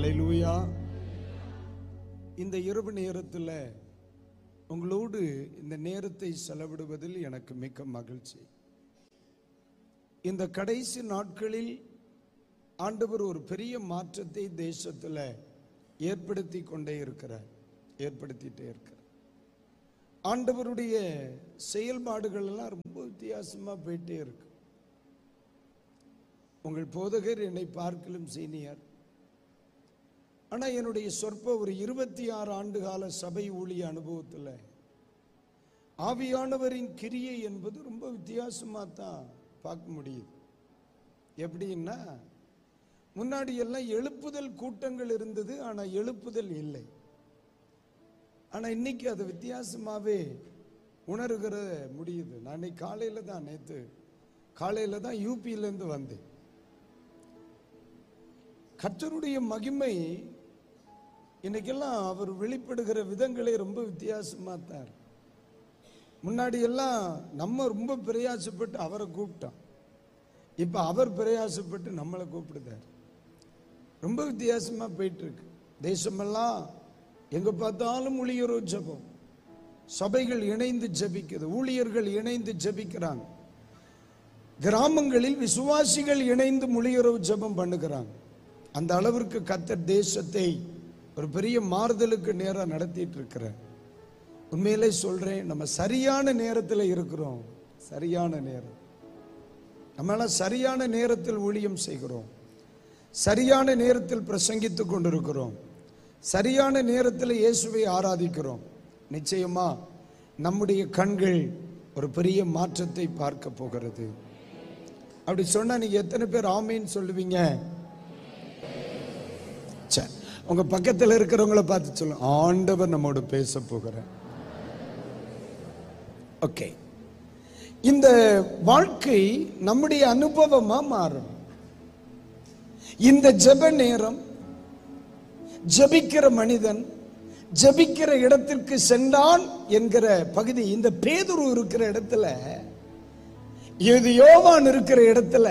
அல்லேலூயா இந்த இரவு நேரத்தில் உங்களோடு இந்த நேரத்தை செலவிடுவதில் எனக்கு மிக்க மகிழ்ச்சி இந்த கடைசி நாட்களில் ஆண்டவர் ஒரு பெரிய மாற்றத்தை தேசத்தில் ஏற்படுத்தி கொண்டே இருக்கிறார் ஏற்படுத்திட்டே இருக்கிறார் ஆண்டவருடைய செயல்பாடுகள் எல்லாம் ரொம்ப வித்தியாசமா போயிட்டே இருக்கு உங்கள் போதகர் என்னை பார்க்கலும் சீனியர் ஆனா என்னுடைய சொற்ப ஒரு இருபத்தி ஆறு ஆண்டு கால சபை ஊழிய அனுபவத்தில் ஆவியானவரின் கிரியை என்பது ரொம்ப வித்தியாசமா தான் பார்க்க முடியுது எப்படின்னா முன்னாடி எல்லாம் எழுப்புதல் கூட்டங்கள் இருந்தது ஆனா எழுப்புதல் இல்லை ஆனா இன்னைக்கு அது வித்தியாசமாவே உணர்கிற முடியுது நான் இன்னைக்கு காலையில தான் நேத்து காலையில தான் யூபியில இருந்து வந்தேன் கர்த்தருடைய மகிமை இன்னைக்கெல்லாம் அவர் வெளிப்படுகிற விதங்களே ரொம்ப வித்தியாசமா தான் இருக்கு. முன்னாடி எல்லாம் நம்ம ரொம்ப பிரயாசப்பட்டு அவரை கூப்பிட்டோம் இப்ப அவர் பிரயாசப்பட்டு நம்மளை கூப்பிடுதார் ரொம்ப வித்தியாசமா போயிட்டு இருக்கு தேசமெல்லாம் எங்க பார்த்தாலும் ஊழியரோ ஜெபம் சபைகள் இணைந்து ஜெபிக்குது ஊழியர்கள் இணைந்து ஜெபிக்கிறாங்க கிராமங்களில் விசுவாசிகள் இணைந்து மொழியுறவு ஜெபம் பண்ணுகிறாங்க அந்த அளவிற்கு கத்தர் தேசத்தை ஒரு பெரிய மாறுதலுக்கு நேரம் நடத்திட்டு இருக்கிறார் உண்மையிலே சொல்றேன் நம்ம சரியான நேரத்தில் இருக்கிறோம் சரியான நேரம் நம்மளாம் சரியான நேரத்தில் ஊழியம் செய்கிறோம் சரியான நேரத்தில் பிரசங்கித்துக் கொண்டிருக்கிறோம் சரியான நேரத்தில் இயேசுவை ஆராதிக்கிறோம் நிச்சயமா நம்முடைய கண்கள் ஒரு பெரிய மாற்றத்தை பார்க்க போகிறது அப்படி சொன்னா நீங்க எத்தனை பேர் ஆமீன்னு சொல்லுவீங்க சரி உங்க பக்கத்தில் இருக்கிறவங்கள பார்த்து சொல்லுங்க ஆண்டவர் நம்மோடு பேச போகிறார் ஓகே இந்த வாழ்க்கை நம்முடைய அனுபவமா மாறும் இந்த ஜெப நேரம் ஜெபிக்கிற மனிதன் ஜெபிக்கிற இடத்திற்கு சென்றான் என்கிற பகுதி இந்த பேதுரு இருக்கிற இடத்துல இது யோவான் இருக்கிற இடத்துல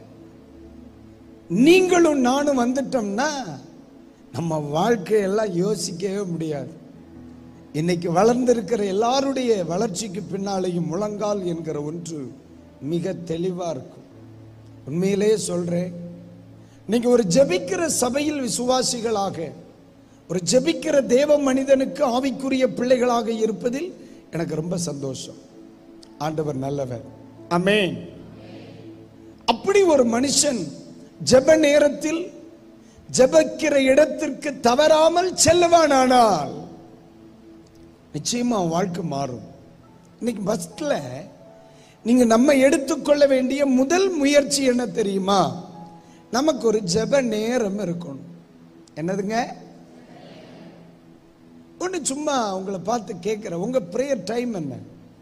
நீங்களும் நானும் வந்துட்டோம்னா நம்ம வாழ்க்கையெல்லாம் யோசிக்கவே முடியாது இன்னைக்கு வளர்ந்திருக்கிற எல்லாருடைய வளர்ச்சிக்கு பின்னாலேயும் முழங்கால் என்கிற ஒன்று மிக தெளிவா இருக்கும் உண்மையிலேயே சொல்றேன் நீங்க ஒரு ஜெபிக்கிற சபையில் விசுவாசிகளாக ஒரு ஜெபிக்கிற தேவ மனிதனுக்கு ஆவிக்குரிய பிள்ளைகளாக இருப்பதில் எனக்கு ரொம்ப சந்தோஷம் ஆண்டவர் நல்லவர் அமேன் அப்படி ஒரு மனுஷன் ஜெப நேரத்தில் ஜெபிக்கிற இடத்திற்கு தவறாமல் செல்லுவானானால் நிச்சயமா அவன் வாழ்க்கை மாறும் இன்னைக்கு ஃபர்ஸ்ட்ல நீங்க நம்ம எடுத்துக்கொள்ள வேண்டிய முதல் முயற்சி என்ன தெரியுமா நமக்கு ஒரு ஜெப நேரம் இருக்கணும் என்னதுங்க ஒன்று சும்மா உங்களை பார்த்து கேட்குற உங்க ப்ரேயர் டைம் என்ன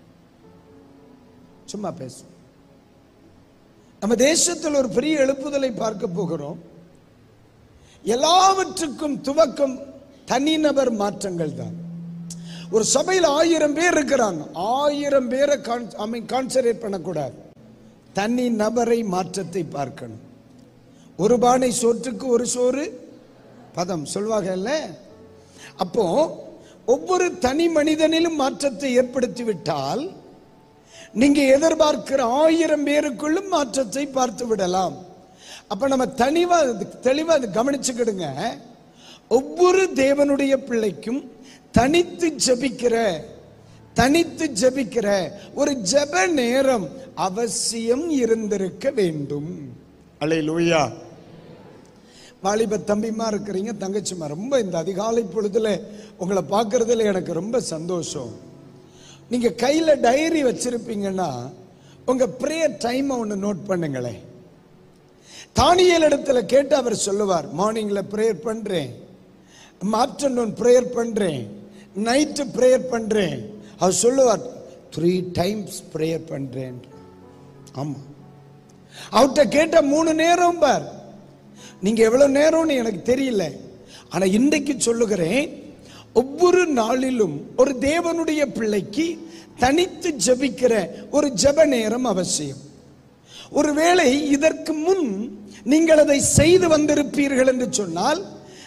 சும்மா பேசும் நம்ம தேசத்தில் ஒரு பெரிய எழுப்புதலை பார்க்க போகிறோம் எல்லாவற்றுக்கும் துவக்கம் தனிநபர் மாற்றங்கள் தான் ஒரு சபையில் ஆயிரம் பேர் இருக்கிறாங்க ஆயிரம் பேரை கான்சன்ட்ரேட் பண்ணக்கூடாது தனி நபரை மாற்றத்தை பார்க்கணும் ஒரு பானை சோற்றுக்கு ஒரு சோறு பதம் சொல்வாங்கல்ல அப்போ ஒவ்வொரு தனி மனிதனிலும் மாற்றத்தை ஏற்படுத்தி விட்டால் நீங்க எதிர்பார்க்கிற ஆயிரம் பேருக்குள்ளும் மாற்றத்தை பார்த்து விடலாம் அப்ப நம்ம தனிவா தெளிவா அது கவனிச்சுக்கிடுங்க ஒவ்வொரு தேவனுடைய பிள்ளைக்கும் தனித்து ஜெபிக்கிற தனித்து ஜெபிக்கிற ஒரு ஜெப நேரம் அவசியம் இருந்திருக்க வேண்டும் அலையிலூயா வாலிப தம்பிமா இருக்கிறீங்க தங்கச்சிமா ரொம்ப இந்த அதிகாலை பொழுதுல உங்களை பார்க்கறதுல எனக்கு ரொம்ப சந்தோஷம் நீங்க கையில டைரி வச்சிருப்பீங்கன்னா உங்க ப்ரேயர் டைமை ஒன்று நோட் பண்ணுங்களேன் தானியல் இடத்துல கேட்டு அவர் சொல்லுவார் மார்னிங்ல ப்ரேயர் பண்றேன் ஆஃப்டர்நூன் ப்ரேயர் பண்றேன் நைட்டு ப்ரேயர் பண்றேன் அவர் சொல்லுவார் த்ரீ டைம்ஸ் ப்ரேயர் பண்றேன் ஆமா அவர்கிட்ட கேட்ட மூணு நேரம் பார் நீங்க எவ்வளவு நேரம்னு எனக்கு தெரியல ஆனா இன்றைக்கு சொல்லுகிறேன் ஒவ்வொரு நாளிலும் ஒரு தேவனுடைய பிள்ளைக்கு தனித்து ஜெபிக்கிற ஒரு ஜெப நேரம் அவசியம் ஒருவேளை இதற்கு முன் நீங்கள் அதை செய்து வந்திருப்பீர்கள் என்று சொன்னால்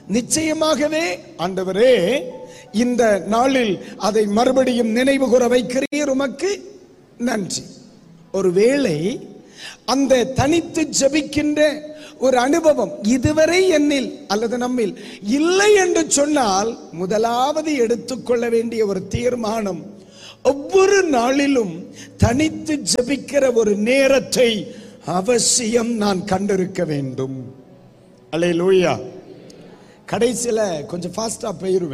நிச்சயமாகவே ஆண்டவரே இந்த நாளில் அதை மறுபடியும் நினைவு கூற வைக்கிறீர் உமக்கு நன்றி ஒருவேளை அந்த தனித்து ஜெபிக்கின்ற ஒரு அனுபவம் இதுவரை என்னில் அல்லது நம்மில் இல்லை என்று சொன்னால் முதலாவது எடுத்துக்கொள்ள வேண்டிய ஒரு தீர்மானம் ஒவ்வொரு நாளிலும் தனித்து ஜெபிக்கிற ஒரு நேரத்தை அவசியம் நான் கண்டிருக்க வேண்டும் அலே லூயா கடைசியில் கொஞ்சம் ஃபாஸ்டா போயிருவேன்